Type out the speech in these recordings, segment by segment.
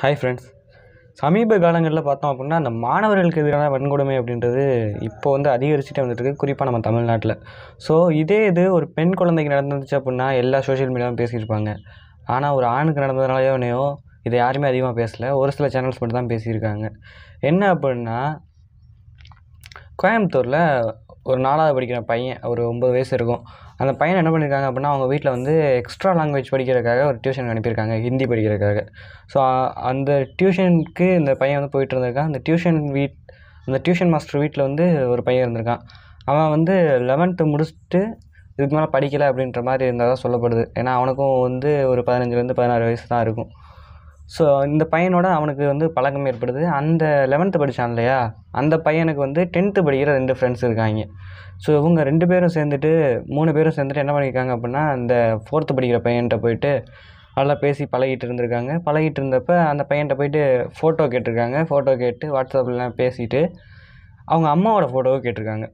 hi friends சமீப காலங்களில் பார்த்தோம் அப்படின்னா அந்த மாணவர்களுக்கு எதிரான வன்கொடுமை அப்படின்றது இப்போ வந்து அதிகரிச்சுட்டே வந்துட்டு இருக்கு குறிப்பாக நம்ம தமிழ்நாட்டில் ஸோ இதே இது ஒரு பெண் குழந்தைக்கு நடந்துச்சு அப்படின்னா எல்லா சோஷியல் மீடியாவும் பேசியிருப்பாங்க ஆனால் ஒரு ஆணுக்கு நடந்ததுனாலையோனையோ இதை யாருமே அதிகமாக பேசலை ஒரு சில சேனல்ஸ் மட்டும் தான் பேசியிருக்காங்க என்ன அப்படின்னா கோயம்புத்தூரில் ஒரு நாலாவது படிக்கிற பையன் ஒரு ஒம்பது வயசு இருக்கும் அந்த பையனை என்ன பண்ணியிருக்காங்க அப்படின்னா அவங்க வீட்டில் வந்து எக்ஸ்ட்ரா லாங்குவேஜ் படிக்கிறதுக்காக ஒரு டியூஷன் அனுப்பியிருக்காங்க ஹிந்தி படிக்கிறதுக்காக ஸோ அந்த டியூஷனுக்கு இந்த பையன் வந்து போயிட்டு இருந்திருக்கான் அந்த டியூஷன் வீட் அந்த டியூஷன் மாஸ்டர் வீட்டில் வந்து ஒரு பையன் இருந்திருக்கான் அவன் வந்து லெவன்த்து முடிச்சுட்டு இதுக்கு மேலே படிக்கலை அப்படின்ற மாதிரி இருந்ததாக சொல்லப்படுது ஏன்னா அவனுக்கும் வந்து ஒரு பதினஞ்சுலேருந்து பதினாறு வயசு தான் இருக்கும் ஸோ இந்த பையனோட அவனுக்கு வந்து பழக்கம் ஏற்படுது அந்த லெவன்த்து படித்தான் இல்லையா அந்த பையனுக்கு வந்து டென்த்து படிக்கிற ரெண்டு ஃப்ரெண்ட்ஸ் இருக்காங்க ஸோ இவங்க ரெண்டு பேரும் சேர்ந்துட்டு மூணு பேரும் சேர்ந்துட்டு என்ன பண்ணியிருக்காங்க அப்படின்னா அந்த ஃபோர்த்து படிக்கிற பையன்கிட்ட போயிட்டு நல்லா பேசி பழகிட்டு இருந்திருக்காங்க பழகிட்டு இருந்தப்ப அந்த பையன்கிட்ட போயிட்டு ஃபோட்டோ கேட்டிருக்காங்க ஃபோட்டோ கேட்டு வாட்ஸ்அப்லாம் பேசிட்டு அவங்க அம்மாவோட ஃபோட்டோவை கேட்டிருக்காங்க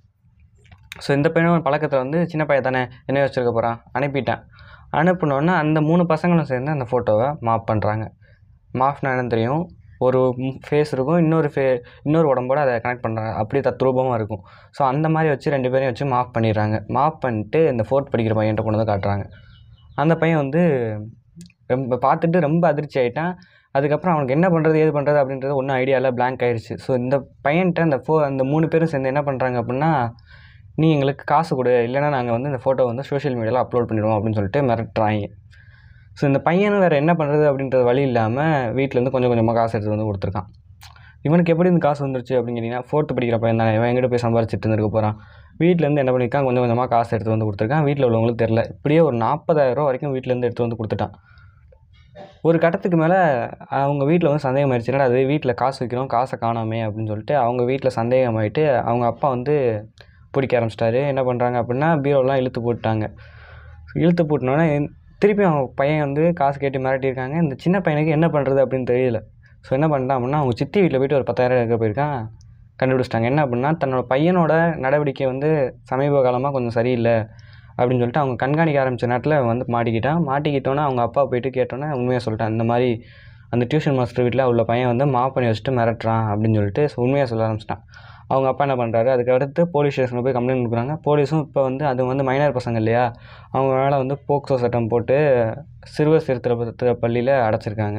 ஸோ இந்த பையனோட பழக்கத்தில் வந்து சின்ன பையன் தானே என்ன வச்சுருக்க போகிறான் அனுப்பிட்டேன் அனுப்புனோடனே அந்த மூணு பசங்களும் சேர்ந்து அந்த ஃபோட்டோவை மாப் பண்ணுறாங்க மாப்னா என்னன்னு தெரியும் ஒரு ஃபேஸ் இருக்கும் இன்னொரு ஃபே இன்னொரு உடம்போட அதை கனெக்ட் பண்ணுறாங்க அப்படியே தத்ரூபமாக இருக்கும் ஸோ அந்த மாதிரி வச்சு ரெண்டு பேரையும் வச்சு மாப் பண்ணிடுறாங்க மாப் பண்ணிட்டு இந்த ஃபோர்த் படிக்கிற பையன்கிட்ட கொண்டு வந்து காட்டுறாங்க அந்த பையன் வந்து ரொம்ப பார்த்துட்டு ரொம்ப அதிர்ச்சி ஆகிட்டான் அதுக்கப்புறம் அவனுக்கு என்ன பண்ணுறது ஏது பண்ணுறது அப்படின்றது ஒன்றும் ஐடியா இல்லை blank ஆயிடுச்சு ஸோ இந்த பையன்கிட்ட அந்த ஃபோ அந்த மூணு பேரும் சேர்ந்து என்ன பண்ணுறாங்க அப்படின்னா நீ எங்களுக்கு காசு கொடு இல்லைன்னா நாங்கள் வந்து இந்த ஃபோட்டோ வந்து சோஷியல் மீடியாவில் அப்லோட் பண்ணிடுவோம் அப்படின்னு சொல்லிட்டு மிரட்டுறாங்க ஸோ இந்த பையனும் வேறு என்ன பண்ணுறது அப்படின்றது வழி இல்லாமல் வீட்டிலேருந்து கொஞ்சம் கொஞ்சமாக காசு எடுத்து வந்து கொடுத்துருக்கான் இவனுக்கு எப்படி இந்த காசு வந்துருச்சு அப்படின்னு கேட்டிங்கன்னா ஃபோர்த்து படிக்கிற பையன் தானே இவன் எங்கிட்ட போய் சம்பாரிச்சிட்டு இருந்திருக்க போகிறான் வீட்டிலேருந்து என்ன பண்ணியிருக்கான் கொஞ்சம் கொஞ்சமாக காசு எடுத்து வந்து கொடுத்துருக்கான் வீட்டில் உள்ளவங்களுக்கு தெரில இப்படியே ஒரு நாற்பதாயிரரூவா வரைக்கும் வீட்டிலேருந்து எடுத்து வந்து கொடுத்துட்டான் ஒரு கட்டத்துக்கு மேலே அவங்க வீட்டில் வந்து சந்தேகம் ஆயிடுச்சு என்னடா அது வீட்டில் காசு வைக்கிறோம் காசை காணாமே அப்படின்னு சொல்லிட்டு அவங்க வீட்டில் சந்தேகமாயிட்டு அவங்க அப்பா வந்து பிடிக்க ஆரம்பிச்சிட்டாரு என்ன பண்ணுறாங்க அப்படின்னா பீரோலாம் இழுத்து போட்டாங்க இழுத்து போட்டோன்னே திருப்பி அவங்க பையன் வந்து காசு கேட்டு மிரட்டியிருக்காங்க இந்த சின்ன பையனுக்கு என்ன பண்ணுறது அப்படின்னு தெரியல ஸோ என்ன பண்ணிட்டான் அப்படின்னா அவங்க சித்தி வீட்டில் போயிட்டு ஒரு பத்தாயிரம் எடுக்க போயிருக்கான் கண்டுபிடிச்சிட்டாங்க என்ன அப்படின்னா தன்னோட பையனோட நடவடிக்கை வந்து சமீப காலமாக கொஞ்சம் சரியில்லை அப்படின்னு சொல்லிட்டு அவங்க கண்காணிக்க ஆரம்பித்த நேரத்தில் அவன் வந்து மாட்டிக்கிட்டான் மாட்டிக்கிட்டோன்னே அவங்க அப்பா போயிட்டு கேட்டோன்னே உண்மையாக சொல்லிட்டான் இந்த மாதிரி அந்த டியூஷன் மாஸ்டர் வீட்டில் உள்ள பையன் வந்து மா பண்ணி வச்சுட்டு மிரட்டுறான் அப்படின்னு சொல்லிட்டு உண்மையாக சொல்ல ஆரம்பிச்சிட்டான் அவங்க அப்பா என்ன பண்ணுறாரு அதுக்கு அடுத்து போலீஸ் ஸ்டேஷனில் போய் கம்ப்ளைண்ட் கொடுக்குறாங்க போலீஸும் இப்போ வந்து அது வந்து மைனர் பசங்க இல்லையா அவங்க மேலே வந்து போக்சோ சட்டம் போட்டு சிறுவர் சிறுத்தை பள்ளியில் அடைச்சிருக்காங்க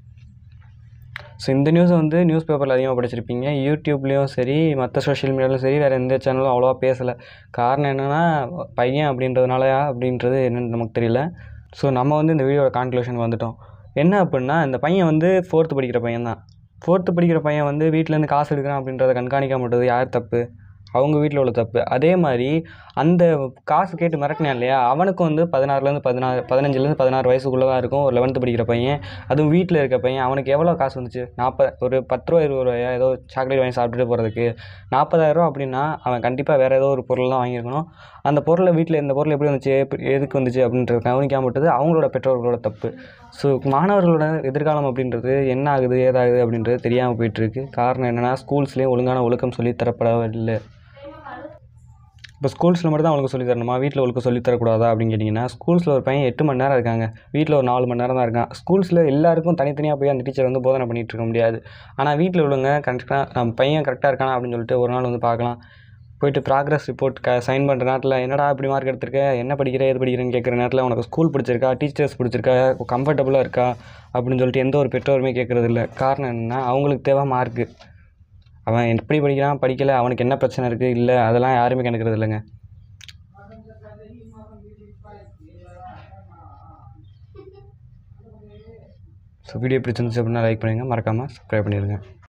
ஸோ இந்த நியூஸை வந்து நியூஸ் பேப்பரில் அதிகமாக படிச்சிருப்பீங்க யூடியூப்லேயும் சரி மற்ற சோஷியல் மீடியாவிலும் சரி வேறு எந்த சேனலும் அவ்வளோவா பேசலை காரணம் என்னென்னா பையன் அப்படின்றதுனாலயா அப்படின்றது என்னன்னு நமக்கு தெரியல ஸோ நம்ம வந்து இந்த வீடியோட கான்க்ளூஷனுக்கு வந்துட்டோம் என்ன அப்படின்னா இந்த பையன் வந்து ஃபோர்த்து படிக்கிற பையன் தான் ஃபோர்த்து படிக்கிற பையன் வந்து வீட்டிலேருந்து காசு எடுக்கிறான் அப்படின்றத கண்காணிக்காம விட்டது யார் தப்பு அவங்க வீட்டில் உள்ள தப்பு அதே மாதிரி அந்த காசு கேட்டு மிரட்டினான் இல்லையா அவனுக்கும் வந்து பதினாறுலேருந்து பதினாறு பதினஞ்சுலேருந்து பதினாறு வயசுக்குள்ளே தான் இருக்கும் ஒரு லெவன்த்து படிக்கிற பையன் அதுவும் வீட்டில் இருக்க பையன் அவனுக்கு எவ்வளோ காசு வந்துச்சு நாற்பது ஒரு பத்து ரூபா இருபது ரூபாயா ஏதோ சாக்லேட் வாங்கி சாப்பிட்டுட்டு போகிறதுக்கு நாற்பதாயிரரூவா அப்படின்னா அவன் கண்டிப்பாக வேறு ஏதோ ஒரு பொருள் தான் வாங்கியிருக்கணும் அந்த பொருளை வீட்டில் இந்த பொருள் எப்படி வந்துச்சு எப்படி எதுக்கு வந்துச்சு அப்படின்றது கவனிக்காம விட்டது அவங்களோட பெற்றோர்களோட தப்பு ஸோ மாணவர்களோட எதிர்காலம் அப்படின்றது என்ன ஆகுது ஏதாகுது அப்படின்றது தெரியாமல் போயிட்டுருக்கு காரணம் என்னென்னா ஸ்கூல்ஸ்லேயும் ஒழுங்கான ஒழுக்கம் சொல்லித் தரப்படவில்லை இப்போ ஸ்கூல்ஸில் மட்டும் தான் அவங்களுக்கு சொல்லித் தரணுமா வீட்டில் ஒழுக்கம் சொல்லித் தரக்கூடாதா அப்படின்னு கேட்டிங்கன்னா ஸ்கூல்ஸில் ஒரு பையன் எட்டு மணி நேரம் இருக்காங்க வீட்டில் ஒரு நாலு மணி நேரம் தான் இருக்கான் ஸ்கூல்ஸில் எல்லாருக்கும் தனித்தனியாக போய் அந்த டீச்சர் வந்து போதனை பண்ணிகிட்டு இருக்க முடியாது ஆனால் வீட்டில் உள்ளவங்க கரெக்டாக நம்ம பையன் கரெக்டாக இருக்கானா அப்படின்னு சொல்லிட்டு ஒரு நாள் வந்து பார்க்கலாம் போயிட்டு ப்ராக்ரஸ் ரிப்போர்ட் க சைன் பண்ணுற நேரத்தில் என்னடா இப்படி மார்க் எடுத்திருக்க என்ன படிக்கிற எது படிக்கிறேன்னு கேட்குற நேரத்தில் உனக்கு ஸ்கூல் பிடிச்சிருக்கா டீச்சர்ஸ் பிடிச்சிருக்கா கம்ஃபர்டபுளாக இருக்கா அப்படின்னு சொல்லிட்டு எந்த ஒரு பெற்றோருமே கேட்குறது இல்லை காரணம் என்னென்னா அவங்களுக்கு தேவை மார்க்கு அவன் எப்படி படிக்கிறான் படிக்கலை அவனுக்கு என்ன பிரச்சனை இருக்குது இல்லை அதெல்லாம் யாருமே கணக்கிறது இல்லைங்க ஸோ வீடியோ பிடிச்சிருந்துச்சு அப்படின்னா லைக் பண்ணுங்கள் மறக்காமல் சப்ஸ்கிரைப் பண்ணிடுங்க